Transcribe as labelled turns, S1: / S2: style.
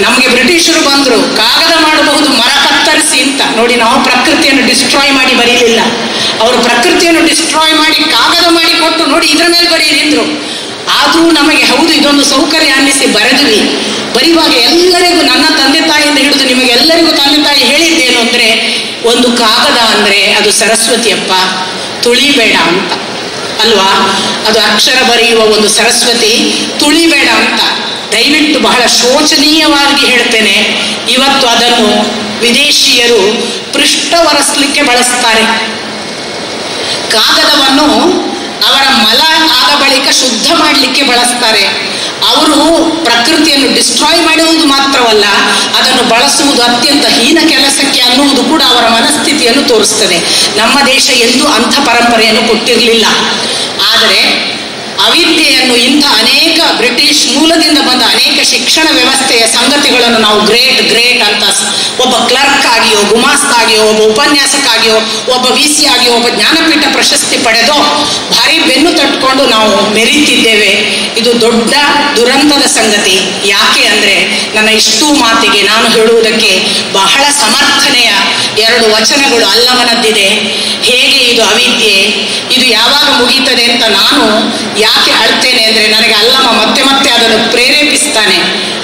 S1: ನಮಗೆ ಬ್ರಿಟಿಷರು ಬಂದರು ಕಾಗದ ಮಾಡಬಹುದು ಮರ ಕತ್ತರಿಸಿ ಅಂತ ನೋಡಿ ನಾವು ಪ್ರಕೃತಿಯನ್ನು ಡಿಸ್ಟ್ರಾಯ್ ಮಾಡಿ ಬರೀಲಿಲ್ಲ ಅವರು ಪ್ರಕೃತಿಯನ್ನು ಡಿಸ್ಟ್ರಾಯ್ ಮಾಡಿ ಕಾಗದ ಮಾಡಿ ಕೊಟ್ಟು ನೋಡಿ ಇದ್ರ ಮೇಲೆ ಬರೀರಿ ಅಂದ್ರು ಆದರೂ ನಮಗೆ ಹೌದು ಇದೊಂದು ಸೌಕರ್ಯ ಅನ್ನಿಸಿ ಬರೆದ್ವಿ ಬರೆಯುವಾಗ ಎಲ್ಲರಿಗೂ ನನ್ನ ತಂದೆ ತಾಯಿಯಿಂದ ಹಿಡಿದು ನಿಮಗೆಲ್ಲರಿಗೂ ತಂದೆ ತಾಯಿ ಹೇಳಿದ್ದೇನು ಅಂದರೆ ಒಂದು ಕಾಗದ ಅಂದರೆ ಅದು ಸರಸ್ವತಿಯಪ್ಪ ತುಳಿಬೇಡ ಅಂತ ಅಲ್ವಾ ಅದು ಅಕ್ಷರ ಬರೆಯುವ ಒಂದು ಸರಸ್ವತಿ ತುಳಿಬೇಡ ಅಂತ ದಯವಿಟ್ಟು ಬಹಳ ಶೋಚನೀಯವಾಗಿ ಹೇಳ್ತೇನೆ ಇವತ್ತು ಅದನ್ನು ವಿದೇಶಿಯರು ಪೃಷ್ಠ ಒರೆಸ್ಲಿಕ್ಕೆ ಬಳಸ್ತಾರೆ ಕಾಗದವನ್ನು ಅವರ ಮಲ ಆದ ಬಳಿಕ ಶುದ್ಧ ಮಾಡಲಿಕ್ಕೆ ಬಳಸ್ತಾರೆ ಅವರು ಪ್ರಕೃತಿಯನ್ನು ಡಿಸ್ಟ್ರಾಯ್ ಮಾಡುವುದು ಮಾತ್ರವಲ್ಲ ಅದನ್ನು ಬಳಸುವುದು ಅತ್ಯಂತ ಹೀನ ಕೆಲಸಕ್ಕೆ ಅನ್ನುವುದು ಕೂಡ ಅವರ ಮನಸ್ಥಿತಿಯನ್ನು ತೋರಿಸ್ತದೆ ನಮ್ಮ ದೇಶ ಎಂದೂ ಅಂಥ ಪರಂಪರೆಯನ್ನು ಕೊಟ್ಟಿರಲಿಲ್ಲ ಆದರೆ ಅವಿದ್ಯೆಯನ್ನು ಇಂಥ ಅನೇಕ ಬ್ರಿಟಿಷ್ ಮೂಲದಿಂದ ಬಂದ ಅನೇಕ ಶಿಕ್ಷಣ ವ್ಯವಸ್ಥೆಯ ಸಂಗತಿಗಳನ್ನು ನಾವು ಗ್ರೇಟ್ ಗ್ರೇಟ್ ಅಂತ ಸ್- ಒಬ್ಬ ಕ್ಲರ್ಕ್ ಆಗಿಯೋ ಗುಮಾಸ್ತಾಗಿಯೋ ಒಬ್ಬ ಉಪನ್ಯಾಸಕ್ಕಾಗಿಯೋ ಒಬ್ಬ ವಿ ಸಿ ಆಗಿಯೋ ಒಬ್ಬ ಜ್ಞಾನಪೀಠ ಪ್ರಶಸ್ತಿ ಪಡೆದೋ ಭಾರಿ ಬೆನ್ನು ತಟ್ಕೊಂಡು ನಾವು ಮೆರೀತಿದ್ದೇವೆ ಇದು ದೊಡ್ಡ ದುರಂತದ ಸಂಗತಿ ಯಾಕೆ ಅಂದರೆ ನನ್ನ ಇಷ್ಟೂ ಮಾತಿಗೆ ನಾನು ಹೇಳುವುದಕ್ಕೆ ಬಹಳ ಸಮರ್ಥನೆಯ ಎರಡು ವಚನಗಳು ಅಲ್ಲವನದ್ದಿದೆ ಹೇಗೆ ಇದು ಅವಿದ್ಯೆ ಇದು ಯಾವಾಗ ಮುಗೀತದೆ ಅಂತ ನಾನು ಯಾಕೆ ಅಳ್ತೇನೆ ಅಂದರೆ ನನಗೆ ಅಲ್ಲಮ ಮತ್ತೆ ಮತ್ತೆ ಅದನ್ನು ಪ್ರೇರೇಪಿಸ್ತಾನೆ